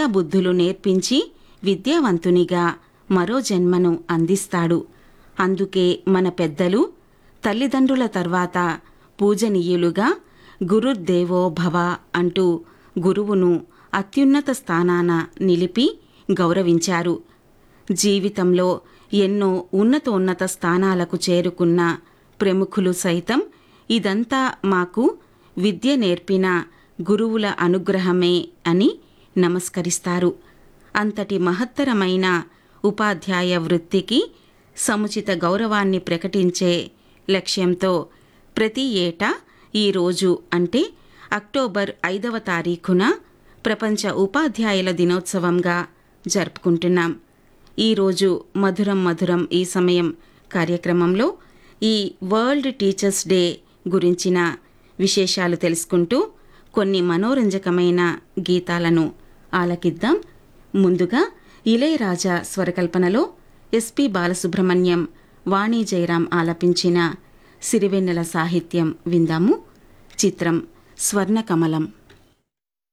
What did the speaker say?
విద్యాబుద్ధులు నేర్పించి విద్యావంతునిగా మరో జన్మను అందిస్తాడు అందుకే మన పెద్దలు తల్లిదండ్రుల తర్వాత పూజనీయులుగా గురుర్దేవో భవ అంటూ గురువును అత్యున్నత స్థానాన నిలిపి గౌరవించారు జీవితంలో ఎన్నో ఉన్నతోన్నత స్థానాలకు చేరుకున్న ప్రముఖులు సైతం ఇదంతా మాకు విద్య నేర్పిన గురువుల అనుగ్రహమే అని నమస్కరిస్తారు అంతటి మహత్తరమైన ఉపాధ్యాయ వృత్తికి సముచిత గౌరవాన్ని ప్రకటించే లక్ష్యంతో ప్రతి ఏటా ఈ రోజు అంటే అక్టోబర్ ఐదవ తారీఖున ప్రపంచ ఉపాధ్యాయుల దినోత్సవంగా జరుపుకుంటున్నాం ఈరోజు మధురం మధురం ఈ సమయం కార్యక్రమంలో ఈ వరల్డ్ టీచర్స్ డే గురించిన విశేషాలు తెలుసుకుంటూ కొన్ని మనోరంజకమైన గీతాలను ఆలకిద్దాం ముందుగా ఇళయరాజా స్వరకల్పనలో ఎస్పి బాలసుబ్రహ్మణ్యం వాణి జయరాం ఆలపించిన సిరివెన్నెల సాహిత్యం విందాము చిత్రం స్వర్ణకమలం